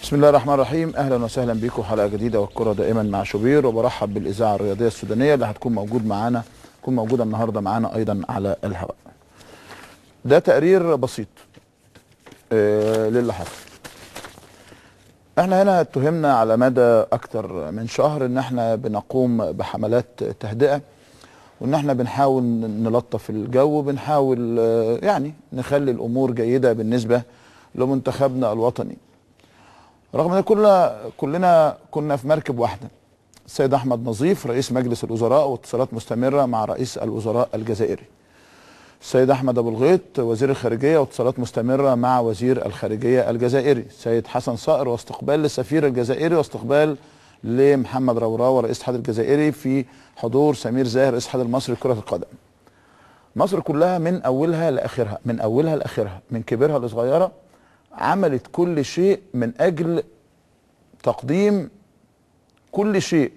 بسم الله الرحمن الرحيم اهلا وسهلا بكم حلقه جديده والكره دائما مع شوبير وبرحب بالاذاعه الرياضيه السودانيه اللي هتكون موجود معانا تكون موجوده النهارده معانا ايضا على الهواء. ده تقرير بسيط آه للي حصل. احنا هنا اتهمنا على مدى اكتر من شهر ان احنا بنقوم بحملات تهدئه وان احنا بنحاول نلطف الجو بنحاول آه يعني نخلي الامور جيده بالنسبه لمنتخبنا الوطني. رغم ان كلنا كلنا كنا في مركب واحده السيد احمد نظيف رئيس مجلس الوزراء واتصالات مستمره مع رئيس الوزراء الجزائري السيد احمد ابو الغيط وزير الخارجيه واتصالات مستمره مع وزير الخارجيه الجزائري السيد حسن صائر واستقبال للسفير الجزائري واستقبال لمحمد روراوه رئيس الاتحاد الجزائري في حضور سمير زاهر رئيس الاتحاد المصري لكره القدم مصر كلها من اولها لاخرها من اولها لاخرها من كبيرها لصغيرها عملت كل شيء من اجل تقديم كل شيء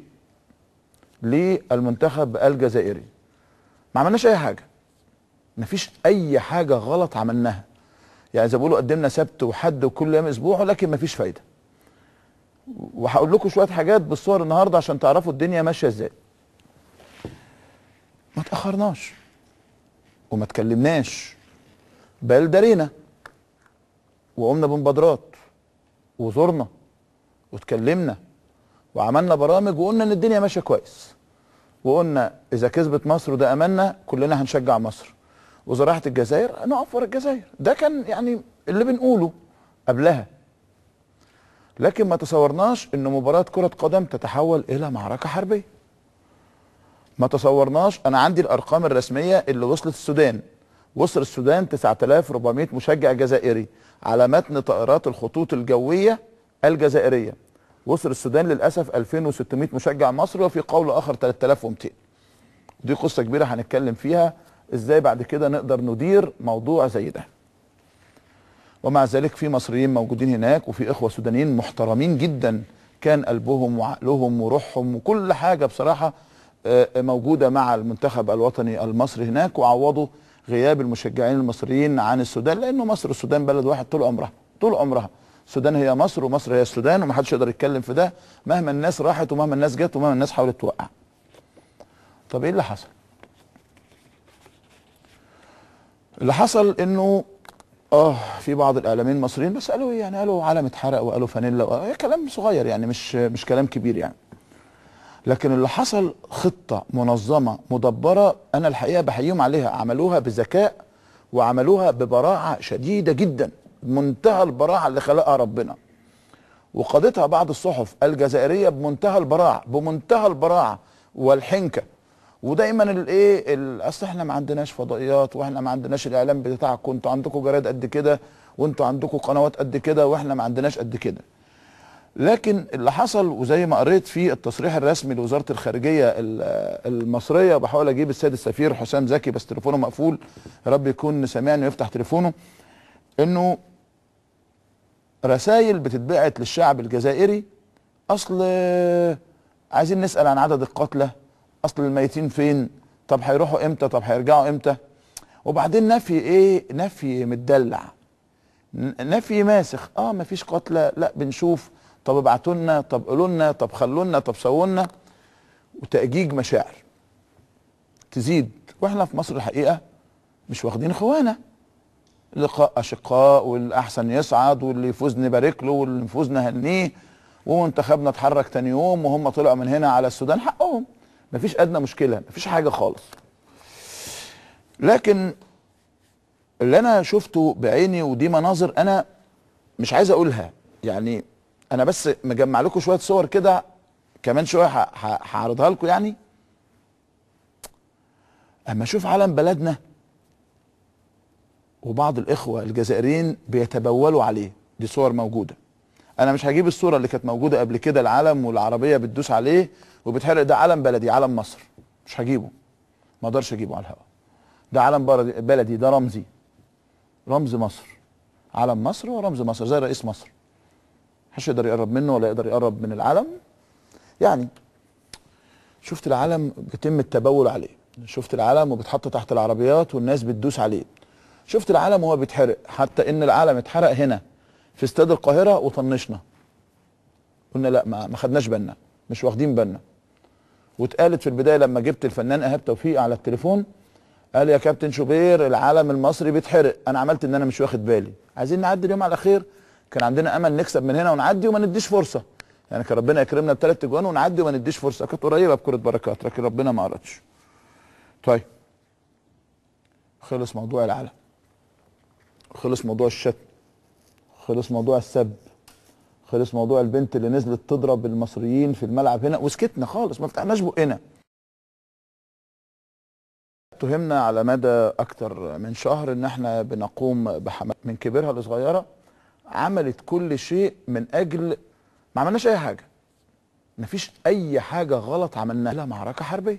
للمنتخب الجزائري ما عملناش اي حاجه ما فيش اي حاجه غلط عملناها يعني زي ما بيقولوا قدمنا سبت وحد وكل يوم اسبوع ولكن ما فيش فايده وهقول لكم شويه حاجات بالصور النهارده عشان تعرفوا الدنيا ماشيه ازاي ما تاخرناش وما تكلمناش بل درينا وقمنا بمبادرات وزرنا واتكلمنا وعملنا برامج وقلنا ان الدنيا ماشيه كويس وقلنا اذا كسبت مصر وده املنا كلنا هنشجع مصر واذا راحت الجزائر نقف ورا الجزائر ده كان يعني اللي بنقوله قبلها لكن ما تصورناش ان مباراه كره قدم تتحول الى معركه حربيه ما تصورناش انا عندي الارقام الرسميه اللي وصلت السودان وصل السودان 9400 مشجع جزائري على متن طائرات الخطوط الجويه الجزائريه وصل السودان للاسف 2600 مشجع مصري وفي قول اخر 3200 دي قصه كبيره هنتكلم فيها ازاي بعد كده نقدر ندير موضوع زي ده ومع ذلك في مصريين موجودين هناك وفي اخوه سودانيين محترمين جدا كان قلبهم وعقلهم وروحهم وكل حاجه بصراحه موجوده مع المنتخب الوطني المصري هناك وعوضوا غياب المشجعين المصريين عن السودان لانه مصر والسودان بلد واحد طول عمرها طول عمرها السودان هي مصر ومصر هي السودان ومحدش يقدر يتكلم في ده مهما الناس راحت ومهما الناس جت ومهما الناس حاولت توقع طب ايه اللي حصل اللي حصل انه اه في بعض الاعلاميين المصريين بس قالوا ايه يعني قالوا علم اتحرق وقالوا فانيلا وقالوا كلام صغير يعني مش مش كلام كبير يعني لكن اللي حصل خطه منظمه مدبره انا الحقيقه بحييهم عليها عملوها بذكاء وعملوها ببراعه شديده جدا منتهى البراعه اللي خلقها ربنا وقادتها بعض الصحف الجزائريه بمنتهى البراعه بمنتهى البراعه والحنكه ودايما الايه اصل احنا ما عندناش فضائيات واحنا ما عندناش الاعلام بتاعكم انتوا عندكم جرايد قد كده وانتوا عندكم قنوات قد كده واحنا ما عندناش قد كده لكن اللي حصل وزي ما قريت في التصريح الرسمي لوزاره الخارجيه المصريه بحاول اجيب السيد السفير حسام زكي بس تليفونه مقفول يا رب يكون سامعني ويفتح تليفونه انه رسائل بتتبعت للشعب الجزائري اصل عايزين نسال عن عدد القتلى اصل الميتين فين طب هيروحوا امتى طب هيرجعوا امتى وبعدين نفي ايه نفي متدلع نفي ماسخ اه مفيش قتلى لا بنشوف طب ابعتوا لنا طب قولوا لنا طب خلوا لنا طب سووا لنا وتأجيج مشاعر تزيد واحنا في مصر الحقيقه مش واخدين خوانه لقاء اشقاء والاحسن يصعد واللي يفوز نبارك له واللي يفوز نهنيه ومنتخبنا اتحرك تاني يوم وهم طلعوا من هنا على السودان حقهم مفيش ادنى مشكله مفيش حاجه خالص لكن اللي انا شفته بعيني ودي مناظر انا مش عايز اقولها يعني انا بس مجمع لكم شويه صور كده كمان شويه هعرضها لكم يعني اما اشوف علم بلدنا وبعض الاخوه الجزائريين بيتبولوا عليه دي صور موجوده انا مش هجيب الصوره اللي كانت موجوده قبل كده العلم والعربيه بتدوس عليه وبتحرق ده علم بلدي علم مصر مش هجيبه ما اقدرش اجيبه على الهواء ده علم بلدي ده رمزي رمز مصر علم مصر ورمز مصر زي رئيس مصر محدش يقدر يقرب منه ولا يقدر يقرب من العلم يعني شفت العلم بيتم التبول عليه شفت العلم وبيتحط تحت العربيات والناس بتدوس عليه شفت العلم وهو بيتحرق حتى ان العلم اتحرق هنا في استاد القاهره وطنشنا قلنا لا ما ما خدناش بالنا مش واخدين بالنا واتقالت في البدايه لما جبت الفنان ايهاب توفيق على التليفون قال يا كابتن شوبير العالم المصري بيتحرق انا عملت ان انا مش واخد بالي عايزين نعدي اليوم على خير كان عندنا امل نكسب من هنا ونعدي وما نديش فرصه يعني كان ربنا يكرمنا بثلاث اجوان ونعدي وما نديش فرصه كانت قريبه بكره بركات لكن ربنا ما اردش طيب خلص موضوع العالم خلص موضوع الشتم خلص موضوع السب خلص موضوع البنت اللي نزلت تضرب المصريين في الملعب هنا وسكتنا خالص ما فتحناش بقنا اتهمنا على مدى اكتر من شهر ان احنا بنقوم بحملات من كبيرها لصغيره عملت كل شيء من اجل ما عملناش اي حاجه مفيش اي حاجه غلط عملناها لها معركه حربيه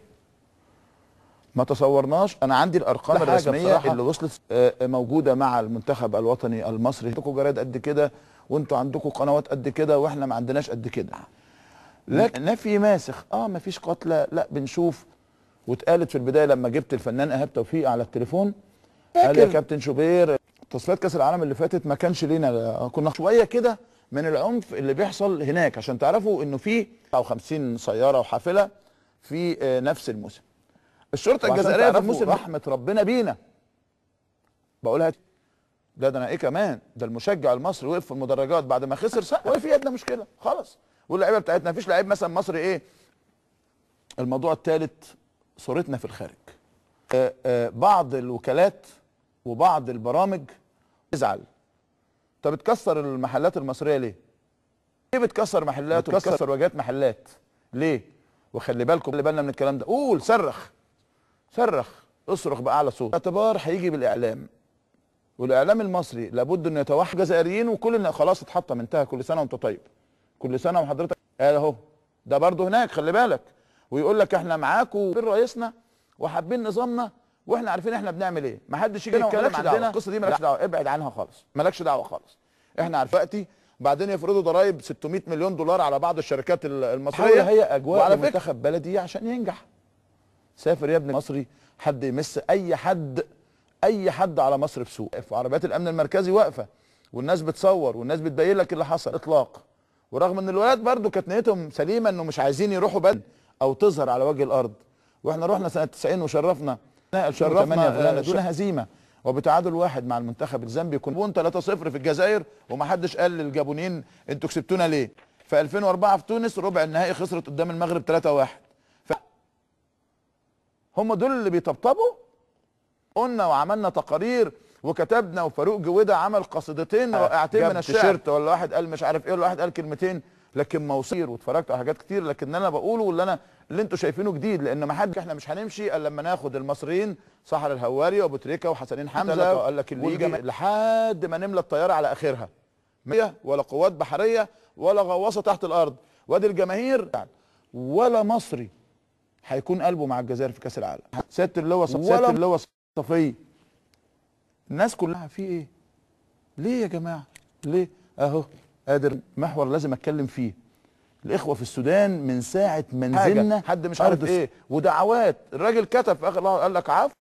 ما تصورناش انا عندي الارقام ده حاجة الرسميه بصراحة. اللي وصلت آه، موجوده مع المنتخب الوطني المصري عندكم جرايد قد كده وانتوا عندكم قنوات قد كده واحنا ما عندناش قد كده لكن نفي ماسخ اه ما فيش قتلى لا بنشوف واتقالت في البدايه لما جبت الفنان ايهاب توفيق على التليفون قال يا فاكر. كابتن شوبير تصفيات كاس العالم اللي فاتت ما كانش لينا كنا شويه كده من العنف اللي بيحصل هناك عشان تعرفوا انه في 50 سياره وحافله في آه، نفس الموسم الشرطه وعشان الجزائريه في تعرفوا الموسم رح- رحمه ربنا بينا بقولها ده ده انا ايه كمان ده المشجع المصري وقف في المدرجات بعد ما خسر سقف ولا في ادنى مشكله خلاص واللعيبه بتاعتنا مفيش لعيب مثلا مصري ايه الموضوع الثالث صورتنا في الخارج آه، آه، بعض الوكالات وبعض البرامج تزعل طب بتكسر المحلات المصريه ليه؟ ليه بتكسر محلات وبتكسر واجهات محلات؟ ليه؟ وخلي بالكم خلي بالنا من الكلام ده قول صرخ صرخ اصرخ باعلى صوت اعتبار هيجي بالاعلام والاعلام المصري لابد انه يتوحد جزائريين وكل الناس خلاص اتحطم انتهى كل سنه وانت طيب كل سنه وحضرتك قال اهو ده برضه هناك خلي بالك ويقول لك احنا معاكم في رئيسنا وحابين نظامنا واحنا عارفين احنا بنعمل ايه ما حدش يجي يتكلم عندنا القصه دي مالكش دعوه ابعد عنها خالص مالكش دعوه خالص احنا عارفين دلوقتي بعدين يفرضوا ضرائب 600 مليون دولار على بعض الشركات ال- المصريه هي اجواء وعلى المنتخب. فكره منتخب بلدي عشان ينجح سافر يا ابني مصري حد يمس اي حد اي حد على مصر بسوق وعربيات الامن المركزي واقفه والناس بتصور والناس بتبين لك اللي حصل اطلاق ورغم ان الولاد برضو كانت نيتهم سليمه انه مش عايزين يروحوا بلد او تظهر على وجه الارض واحنا رحنا سنه 90 وشرفنا شرفنا فلانة آه، دون هزيمه وبتعادل واحد مع المنتخب الزامبي كنا 3-0 في الجزائر ومحدش قال للجابونين انتوا كسبتونا ليه في 2004 في تونس ربع النهائي خسرت قدام المغرب 3-1 ف... هم دول اللي بيطبطبوا قلنا وعملنا تقارير وكتبنا وفاروق جويده عمل قصيدتين رائعتين جاب من الشعر تيشيرت ولا واحد قال مش عارف ايه ولا واحد قال كلمتين لكن موصير واتفرجت على حاجات كتير لكن انا بقوله واللي انا اللي انتوا شايفينه جديد لان ما حد احنا مش هنمشي الا لما ناخد المصريين سحر الهواري وابو تريكه وحسنين حمزه قال لك اللي يجي لحد ما نملى الطياره على اخرها مية ولا قوات بحريه ولا غواصه تحت الارض وادي الجماهير ولا مصري هيكون قلبه مع الجزائر في كاس العالم سياده اللواء صف- سياده اللواء صفي الناس كلها في ايه ليه يا جماعه ليه اهو قادر محور لازم اتكلم فيه الاخوه في السودان من ساعه ما حاجة. نزلنا حد مش عارف أرض ايه ودعوات الراجل كتب في اخر لحظة قال لك عفو